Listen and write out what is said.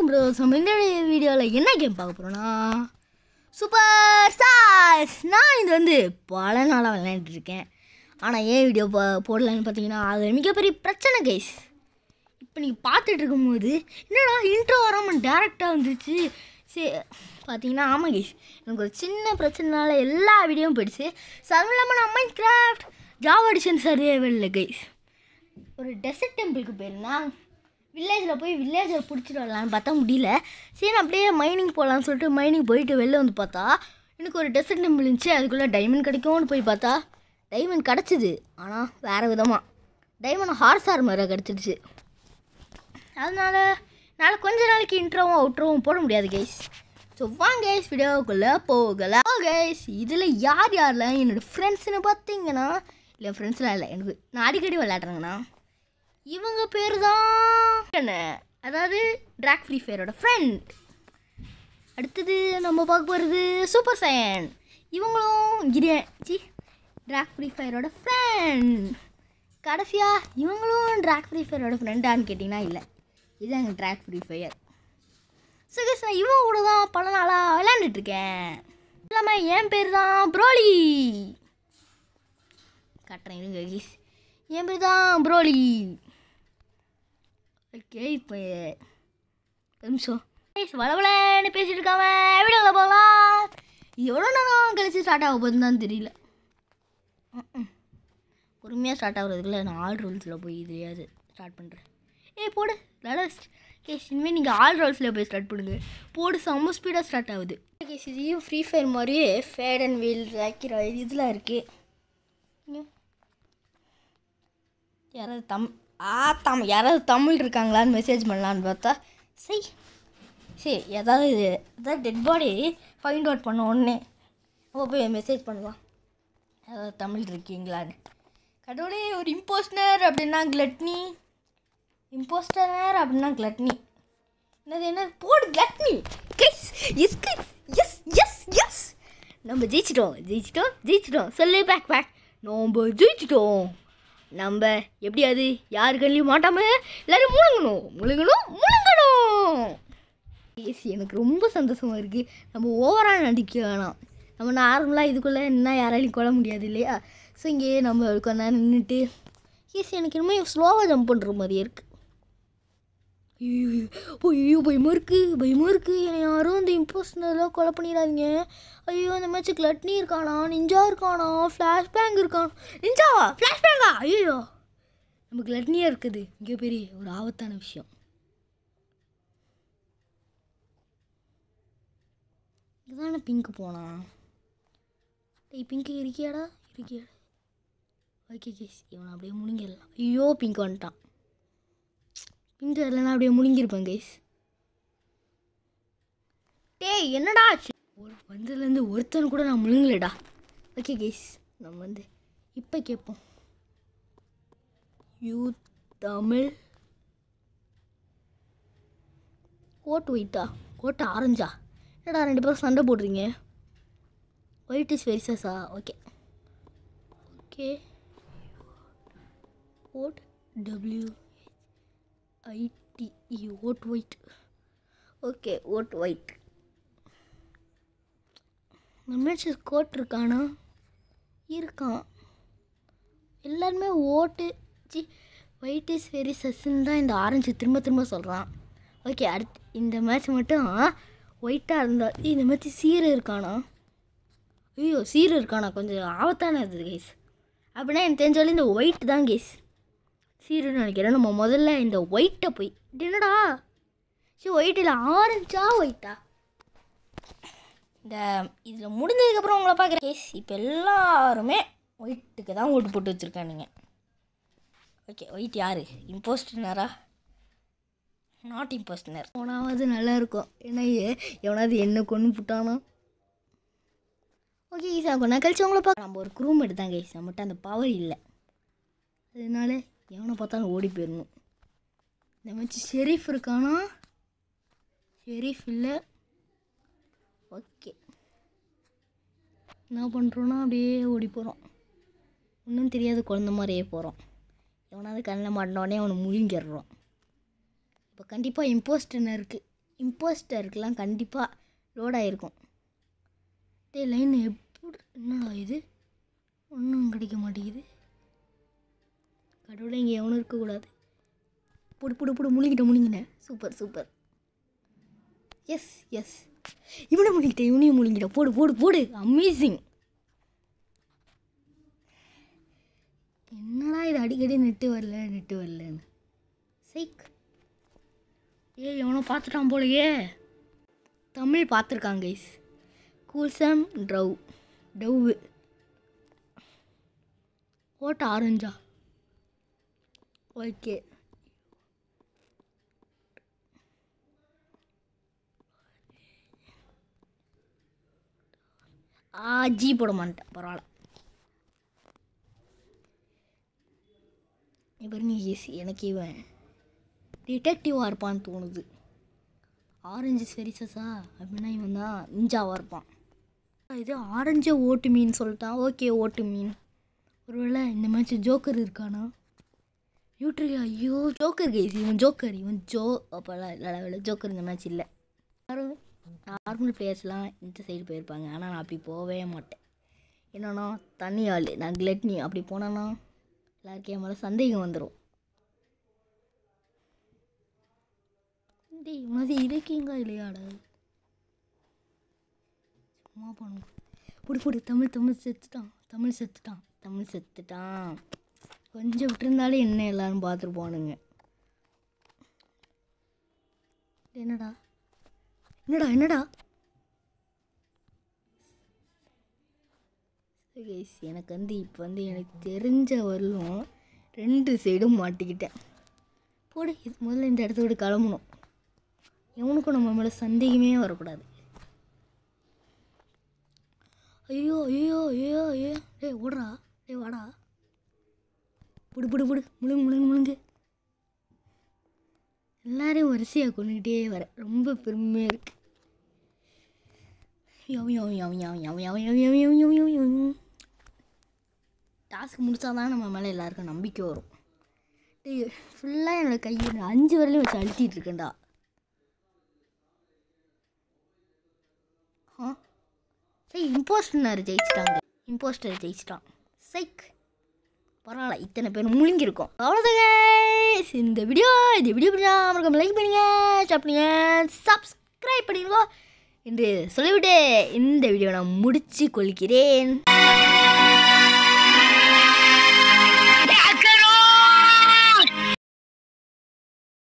pros நம்ம இந்த வீடியோவில் என்ன கேம் பார்க்க போகிறோன்னா சூப்பர் ஸ்டார்ஸ் நான் இது வந்து பல நாளாக விளையாண்டுட்டு இருக்கேன் ஆனால் ஏன் வீடியோ போ போடலன்னு பார்த்தீங்கன்னா அது மிகப்பெரிய பிரச்சனை கைஸ் இப்போ நீங்கள் பார்த்துட்டு இருக்கும்போது என்னடா இன்ட்ரோ வராமல் டேரெக்டாக வந்துருச்சு சரி பார்த்தீங்கன்னா ஆமாம் கைஸ் எனக்கு ஒரு சின்ன பிரச்சனைனால எல்லா வீடியோவும் போயிடுச்சு ஸோ அதுவும் இல்லாமல் நான் மைண்ட் கிராஃப்ட் ஜாவ் அடிஷன் சரியாகவே இல்லை கைஸ் ஒரு டெசர்ட் டெம்பிளுக்கு போயிருந்தேன் வில்லேஜில் போய் வில்லேஜில் பிடிச்சிட்டு வரலான்னு பார்த்தா முடியல சரி நான் அப்படியே மைனிங் போகலான்னு சொல்லிட்டு மைனிங் போயிட்டு வெளில வந்து பார்த்தா எனக்கு ஒரு டெசர்ட் டெம்பிள் இருந்துச்சு அதுக்குள்ளே டைமண்ட் கிடைக்கும்னு போய் பார்த்தா டைமண்ட் கிடச்சிது ஆனால் வேறு விதமாக டைமண்ட் ஹார்ஸ் ஆர்மரை கிடச்சிடுச்சு அதனால் என்னால் கொஞ்ச நாளைக்கு இன்ட்ரோவும் அவுட்ரோவும் போட முடியாது கைஸ் ஸோ வாங்க கைஸ் வீடியோவுக்குள்ளே போகலாம் கைஸ் இதில் யார் யாரெல்லாம் என்னோடய ஃப்ரெண்ட்ஸ்னு பார்த்தீங்கன்னா இல்லை ஃப்ரெண்ட்ஸ்லாம் இல்லை எனக்கு நான் அடிக்கடி விளையாடுறேங்கண்ணா இவங்க பேர் தான் என்ன அதாவது ட்ராக் ஃப்ரீ ஃபயரோட ஃப்ரெண்ட் அடுத்தது நம்ம பார்க்க போகிறது சூப்பர் சயன் இவங்களும் கிரியா சி ட்ராக் ஃப்ரீ ஃபயரோட ஃப்ரெண்ட் கடைசியாக இவங்களும் ட்ராக் ஃப்ரீ ஃபயரோட ஃப்ரெண்டான்னு கேட்டிங்கன்னா இல்லை இதுதாங்க track free fire so guys நான் இவங்க கூட தான் பல நாளாக விளையாண்டுட்ருக்கேன் இல்லாமல் என் பேர் தான் ப்ரோலி காட்டுறேன் இருங்க கேஸ் என் பேர் தான் ப்ரோலி ஓகே இப்போ ஒரு நிமிஷம் கேஸ் வளவலன்னு பேசிட்டு இருக்காம வீடியோவில் போகலாம் இது எவ்வளோ நேரம் கழிச்சு ஸ்டார்ட் ஆக போகுதுன்னு தான் தெரியல பொறுமையாக ஸ்டார்ட் ஆகுறதுக்குள்ள நான் ஆல் ரூல்ஸில் போய் இதுலையாவது ஸ்டார்ட் பண்ணுறேன் ஏய் போடு லாஸ்ட் கேஸ் இனிமேல் நீங்கள் ஆல் ரூல்ஸில் போய் ஸ்டார்ட் பண்ணுங்க போடு செம்ம ஸ்பீடாக ஸ்டார்ட் ஆகுது கேஸ் இதையும் ஃப்ரீ ஃபயர் மாதிரியே ஃபேட் அண்ட் வீல் ரேக்கிற இதெல்லாம் இருக்குது யாராவது தம் ஆ தம் யாராவது தமிழ் இருக்காங்களான்னு மெசேஜ் பண்ணலான்னு பார்த்தா சரி சரி ஏதாவது ஏதாவது டெட் பாடி ஃபைண்ட் அவுட் பண்ண உடனே அப்போ போய் மெசேஜ் பண்ணலாம் ஏதாவது தமிழ் இருக்கீங்களான்னு கடவுளே ஒரு இம்போஸ்டர் அப்படின்னா கிளட்னி இம்போஸ்டர் அப்படின்னா கிளட்னி என்னது என்ன போடு கிளட்னி guys yes guys yes yes yes நம்ம ஜெயிச்சிட்டோம் ஜெயிச்சிட்டோம் ஜெயிச்சிட்டோம் சொல்லு பேக் பேக் நம்ம ஜெயிச்சிட்டோம் நம்ம எப்படியாது யாரு கண்ணிலையும் மாட்டாம எல்லாரும் முழுங்கணும் முழுங்கணும் முழுங்கணும் எஸ் எனக்கு ரொம்ப சந்தோஷமாக இருக்குது நம்ம ஓவராக நடிக்க வேணாம் நம்ம நார்மலாக இதுக்குள்ளே என்ன யாராலையும் கொள்ள முடியாது இல்லையா ஸோ இங்கே நம்ம கொஞ்ச நேரம் நின்றுட்டு எஸ் எனக்கு இனிமேல் ஸ்லோவாக ஜம்ப் பண்ணுற மாதிரியே இருக்குது ஐயோ ஐயோ பயமாக இருக்குது பயமாக இருக்குது என்னை யாரும் இந்த இம்போஸ்டர்லாம் கொலை பண்ணிடாதீங்க ஐயோ இந்த மேட்ச்சு கிளட்னி இருக்கானா நிஞ்சா இருக்கானா ஃப்ளாஷ் பேங்க் இருக்கானா நிஞ்சாவா ஃப்ளாஷ் பேங்கா ஐயோ நம்ம கிளட்னியாக இருக்குது இங்கே பெரிய ஒரு ஆபத்தான விஷயம் இதுதானே பிங்க்கு போனான் டேய் பிங்க்கு இருக்கியாடா இருக்கியாடா ஓகே கேஸ் இவனை அப்படியே முழுங்கிடலாம் ஐயோ பிங்க் வந்துட்டான் பிங்க் இல்லைன்னா அப்படியே முழுங்கிருப்பேன் கைஸ் டேய் என்னடா ஆச்சு ஒரு வந்ததுலேருந்து ஒருத்தன் கூட நான் முழுங்கலடா ஓகே கைஸ் நம்ம வந்து இப்போ கேட்போம் யூ தமிழ் ஓட்டு ஒயிட்டா ஓட்டு ஆரஞ்சா என்னடா ரெண்டு பேரும் சண்டை போடுறீங்க ஒயிட் இஸ் வெரிசஸா okay okay vote W ITE vote white okay vote white நம்ம கோட் இருக்கானா இருக்கான் எல்லாருமே ஓட்டு சி ஒயிட் இஸ் வெரி சஸ்ன்னு தான் இந்த ஆரஞ்சு திரும்ப திரும்ப சொல்கிறான் ஓகே அடுத்து இந்த மேட்ச் மட்டும் ஒயிட்டாக இருந்தா ஏய், இந்த மேட்ச் சீரு இருக்கானா ஐயோ சீரு இருக்கானா கொஞ்சம் ஆபத்தான இது கேஸ் அப்படின்னா எனக்கு தெரிஞ்சாலும் இந்த ஒயிட் தான் கேஸ் சீருன்னு நினைக்கிறேன் நம்ம முதல்ல இந்த ஒயிட்டை போய் இது என்னடா சரி ஒயிட்டில் ஆரஞ்சா ஒயிட்டா இந்த இதில் முடிஞ்சதுக்கப்புறம் உங்களை பார்க்குற கேஸ் இப்போ எல்லாருமே ஒயிட்டுக்கு தான் ஓட்டு போட்டு வச்சுருக்கானுங்க ஓகே ஒயிட் யார் இம்போஸ்டனரா நாட் இம்போஸ்டனர் போனாவது நல்லா இருக்கும் ஏன்னா எ- எவனாவது என்ன கொண்டு புட்டானா ஓகே ஈஸா கொஞ்ச கழிச்சு உங்களை பார்க்க நம்ம ஒரு குரூம் எடுத்தாங்க கைஸ் நம்மகிட்ட அந்த பவர் இல்லை அதனால எவனை பார்த்தாலும் ஓடி போயிடணும் இந்த மாதிரி ஷெரீஃப் இருக்கானா ஷெரீஃப் இல்லை ஓகே என்ன பண்ணுறோன்னா அப்படியே ஓடி போகிறோம் ஒன்றும் தெரியாத குழந்த மாதிரியே போகிறோம் எவனாவது கண்ணில் மாட்டினோடனே அவனை முழுங்கிடுறோம் இப்போ கண்டிப்பாக இம்போஸ்டர்னு இருக்குது இம்போஸ்டருக்கெலாம் கண்டிப்பாக லோட் ஆகிருக்கும் டே லைன் எப்படி என்னடா இது ஒன்றும் கிடைக்க மாட்டேங்குது கடவுளை இங்கே எவனும் இருக்கக்கூடாது புடு புடு புடு முழுங்கிட்டேன் முழுங்கினேன் சூப்பர் சூப்பர் எஸ் எஸ் இவனை முழுங்கிட்டேன் இவனையும் முழுங்கிட்டேன் போடு போடு போடு அமேசிங் என்னடா இது அடிக்கடி நெட்டு வரல நெட்டு வரலன்னு சைக் ஏ எவனோ பார்த்துட்டான் போலயே தமிழ் பார்த்துருக்காங்க கைஸ் கூல்சம் ட்ரவ் டவ்வு ஓட்ட ஆரஞ்சா ஓகே ஆ ஜி போட மாட்டேன் பரவாயில்ல பாருங்க ஈஸி எனக்கு இவன் டிடெக்டிவாக இருப்பான்னு தோணுது ஆரஞ்சு ஸ்பெரிசஸா அப்படின்னா இவன் தான் நிஞ்சாவாக இருப்பான் இது ஆரஞ்சு ஓட்டு மீன் சொல்லிட்டான் ஓகே ஓட்டு மீன் ஒருவேளை இந்த மேட்ச் ஜோக்கர் இருக்கானா யூட்ரி ஐயோ ஜோக்கர் கைஸ் இவன் ஜோக்கர் இவன் ஜோ அப்போல்லாம் இல்லை இல்லை ஜோக்கர் இந்த மேட்ச் இல்லை யாரும் நார்மல் பிளேயர்ஸ்லாம் இந்த சைடு போயிருப்பாங்க ஆனால் நான் அப்படி போகவே மாட்டேன் என்னன்னா தண்ணி ஆள் நான் கிளட்னி அப்படி போனேன்னா எல்லாருக்கும் என் மேலே சந்தேகம் வந்துடும் டேய் மதி இருக்கீங்க இல்லையாடா சும்மா பண்ணுவோம் புடி புடி தமிழ் தமிழ் செத்துட்டான் தமிழ் செத்துட்டான் தமிழ் செத்துட்டான் கொஞ்சம் விட்டுருந்தாலே என்ன எல்லாரும் பார்த்துருப்பானுங்க என்னடா என்னடா என்னடா கைஸ் எனக்கு வந்து இப்போ வந்து எனக்கு தெரிஞ்ச வரலும் ரெண்டு சைடும் மாட்டிக்கிட்டேன் போடு இது முதல்ல இந்த இடத்த விட்டு கிளம்பணும் எவனுக்கும் நம்ம மேலே சந்தேகமே வரக்கூடாது ஐயோ ஐயோ ஐயோ ஐயோ டேய் ஓடுறா டேய் வாடா புடு புடு புடு முழுங்கு முழுங்கு முழுங்கு எல்லாரையும் வரிசையாக கொண்டுக்கிட்டே வர ரொம்ப பெருமையாக இருக்கு யவ் யவ் யவ் யவ் யவ் யவ் யவ் யவ் யவ் யவ் யவ் யவ் டாஸ்க் முடித்தா தான் நம்ம மேலே எல்லாருக்கும் நம்பிக்கை வரும் டேய் ஃபுல்லாக என்னோடய கையை நான் அஞ்சு வரலையும் வச்சு அழுத்திட்டு இருக்கேன்டா ஆ சரி இம்போஸ்டர் ஜெயிச்சிட்டாங்க இம்போஸ்டர் ஜெயிச்சிட்டான் சைக் பரவாயில்ல இத்தனை பேர் முழுங்கியிருக்கோம் அவ்வளோதாங்க இந்த வீடியோ இந்த வீடியோ பிடிச்சா மறக்காம லைக் பண்ணுங்க ஷேர் பண்ணுங்க சப்ஸ்கிரைப் பண்ணிடுங்க என்று சொல்லிவிட்டு இந்த வீடியோ நான் முடிச்சு கொள்கிறேன்